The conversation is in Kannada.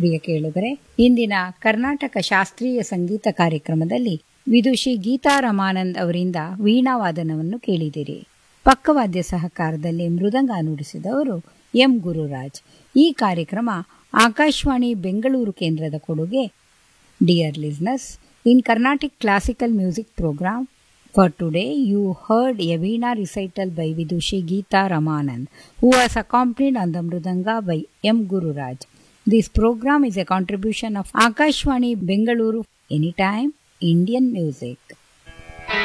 ಪ್ರಿಯ ಕೇಳುಗರೆ ಇಂದಿನ ಕರ್ನಾಟಕ ಶಾಸ್ತ್ರೀಯ ಸಂಗೀತ ಕಾರ್ಯಕ್ರಮದಲ್ಲಿ ವಿದುಷಿ ಗೀತಾ ರಮಾನಂದ್ ಅವರಿಂದ ವೀಣಾವಾದನವನ್ನು ಕೇಳಿದಿರಿ ಪಕ್ಕವಾದ್ಯ ಸಹಕಾರದಲ್ಲಿ ಮೃದಂಗ ನುಡಿಸಿದವರು ಎಂ ಗುರುರಾಜ್ ಈ ಕಾರ್ಯಕ್ರಮ ಆಕಾಶವಾಣಿ ಬೆಂಗಳೂರು ಕೇಂದ್ರದ ಕೊಡುಗೆ dear listeners in Carnatic classical music programme For today, you heard a Veena recital by Vidushi Geeta Ramanand, who was accompanied on the Mrudanga by M. Guru Raj. This program is a contribution of Akashwani Bengaluru Anytime Indian Music.